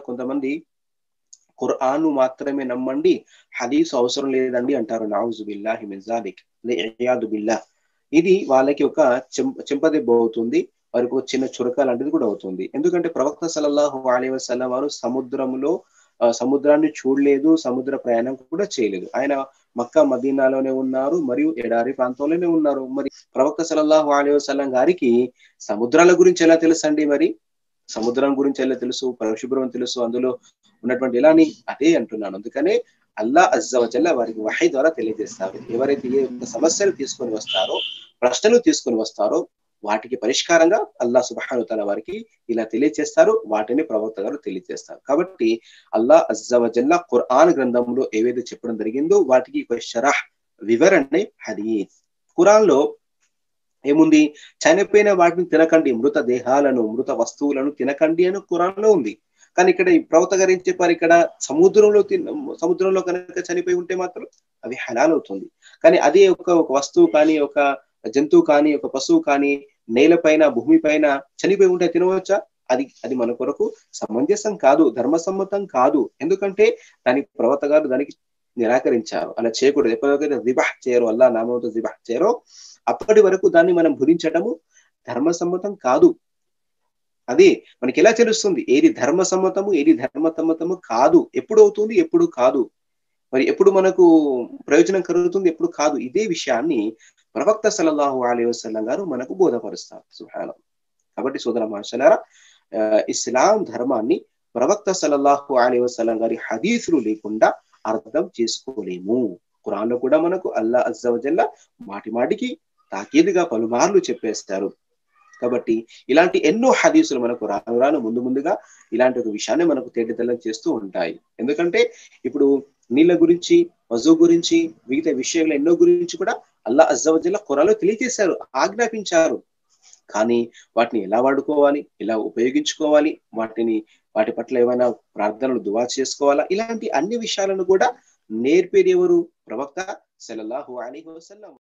కొంతమంది ఖురాన్ మాత్రమే నమ్మండి హదీస్ అవసరం లేదండి అంటారు నావుజు బిల్లాహి మిజాలిక్ బిల్లా ఇది వాళ్ళకి ఒక చెంపదెబ్బ అవుతుంది వారికి ఒక చిన్న చురక లాంటిది కూడా అవుతుంది ఎందుకంటే ప్రవక్త సలల్లాహు అలీ వసల్లం వారు సముద్రంలో సముద్రాన్ని చూడలేదు సముద్ర ప్రయాణం కూడా చేయలేదు ఆయన మక్కా మదీనాలోనే ఉన్నారు మరియు ఎడారి ప్రాంతంలోనే ఉన్నారు మరి ప్రవక్త సలల్లాహు అలీ వసల్లం గారికి సముద్రాల గురించి ఎలా తెలుసండి మరి సముద్రం గురించి ఎలా తెలుసు పరిశుభ్రం తెలుసు అందులో ఉన్నటువంటి ఎలాని అదే అంటున్నాను అందుకనే అల్లా అజ్జవజల్ల వారికి వహై ద్వారా తెలియజేస్తారు ఎవరైతే ఏ సమస్యలు తీసుకొని వస్తారో ప్రశ్నలు తీసుకొని వస్తారో వాటికి పరిష్కారంగా అల్లా సుబహాను తల వారికి ఇలా తెలియజేస్తారు వాటిని ప్రవక్త గారు తెలియజేస్తారు కాబట్టి అల్లా అజ్జవజల్ల ఖురాన్ గ్రంథంలో ఏవైతే చెప్పడం జరిగిందో వాటికి ఒక షరహ్ వివరణే హదీస్ ఖురాన్ లో ఏముంది చనిపోయిన వాటిని తినకండి మృత దేహాలను మృత వస్తువులను తినకండి అని ఖురాన్ లో ఉంది కానీ ఇక్కడ ఈ ప్రవక్త గారు ఏం చెప్పారు ఇక్కడ సముద్రంలో సముద్రంలో కనుక చనిపోయి ఉంటే మాత్రం అవి హలాల్ అవుతుంది కానీ అదే ఒక ఒక వస్తువు కానీ ఒక జంతువు కానీ ఒక పశువు కానీ నేలపైన భూమి పైన చనిపోయి ఉంటే తినవచ్చా అది అది మన కొరకు సమంజసం కాదు ధర్మసమ్మతం కాదు ఎందుకంటే దానికి ప్రవక్త గారు దానికి నిరాకరించారు అలా చేయకూడదు ఎప్పటికైతే జిబాహ్ చేయరు అల్లా నామంతో జిబాహ్ చేయరో అప్పటి వరకు దాన్ని మనం భుజించడము ధర్మసమ్మతం కాదు అది మనకి ఎలా తెలుస్తుంది ఏది ధర్మసమ్మతము ఏది ధర్మసమ్మతము కాదు ఎప్పుడు అవుతుంది ఎప్పుడు కాదు మరి ఎప్పుడు మనకు ప్రయోజనం కలుగుతుంది ఎప్పుడు కాదు ఇదే విషయాన్ని ప్రవక్త సలల్లాహు అలీ వసల్లం గారు మనకు బోధపరుస్తారు సుహానం కాబట్టి సోదర మహాశలారా ఇస్లాం ధర్మాన్ని ప్రవక్త సలల్లాహు అలీ వసల్లం గారి హదీసులు లేకుండా అర్థం చేసుకోలేము ఖురాన్లో కూడా మనకు అల్లా అజ్జవజల్ల మాటి మాటికి తాకీదుగా పలుమార్లు చెప్పేస్తారు కాబట్టి ఇలాంటి ఎన్నో హదీసులు మనకు రాను రాను ముందు ముందుగా ఇలాంటి ఒక విషయాన్ని మనకు తేటతెల్లం చేస్తూ ఉంటాయి ఎందుకంటే ఇప్పుడు నీళ్ళ గురించి వజు గురించి మిగతా విషయాలు ఎన్నో గురించి కూడా అల్లా అజ్జవజల్ల ఖురాలో తెలియజేశారు ఆజ్ఞాపించారు కానీ వాటిని ఎలా వాడుకోవాలి ఎలా ఉపయోగించుకోవాలి వాటిని వాటి పట్ల ఏమైనా ప్రార్థనలు దువా చేసుకోవాలా ఇలాంటి అన్ని విషయాలను కూడా నేర్పేది ఎవరు ప్రవక్త సలల్లాహు అలీ వసల్లం